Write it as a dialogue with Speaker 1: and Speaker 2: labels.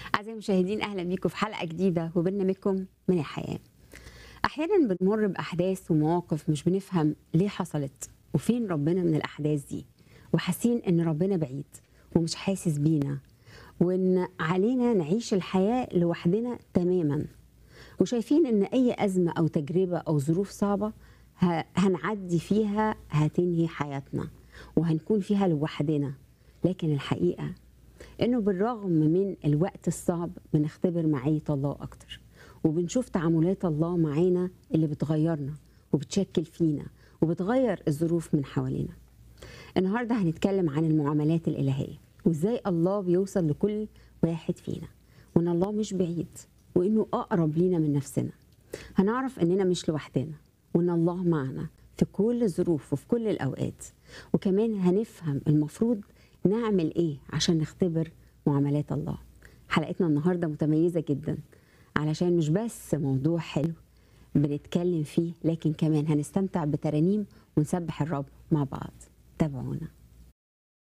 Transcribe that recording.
Speaker 1: أعزائي المشاهدين أهلا بيكم في حلقة جديدة وبرنامجكم من الحياة أحيانا بنمر بأحداث ومواقف مش بنفهم ليه حصلت وفين ربنا من الأحداث دي وحاسين إن ربنا بعيد ومش حاسس بينا وإن علينا نعيش الحياة لوحدنا تماما وشايفين إن أي أزمة أو تجربة أو ظروف صعبة ه- هنعدي فيها هتنهي حياتنا وهنكون فيها لوحدنا لكن الحقيقة انه بالرغم من الوقت الصعب بنختبر معية الله اكتر وبنشوف تعاملات الله معانا اللي بتغيرنا وبتشكل فينا وبتغير الظروف من حوالينا النهارده هنتكلم عن المعاملات الالهيه وازاي الله بيوصل لكل واحد فينا وان الله مش بعيد وانه اقرب لينا من نفسنا هنعرف اننا مش لوحدنا وان الله معنا في كل الظروف وفي كل الاوقات وكمان هنفهم المفروض نعمل ايه عشان نختبر معاملات الله حلقتنا النهارده متميزه جدا علشان مش بس موضوع حلو بنتكلم فيه لكن كمان هنستمتع بترانيم ونسبح الرب مع بعض تابعونا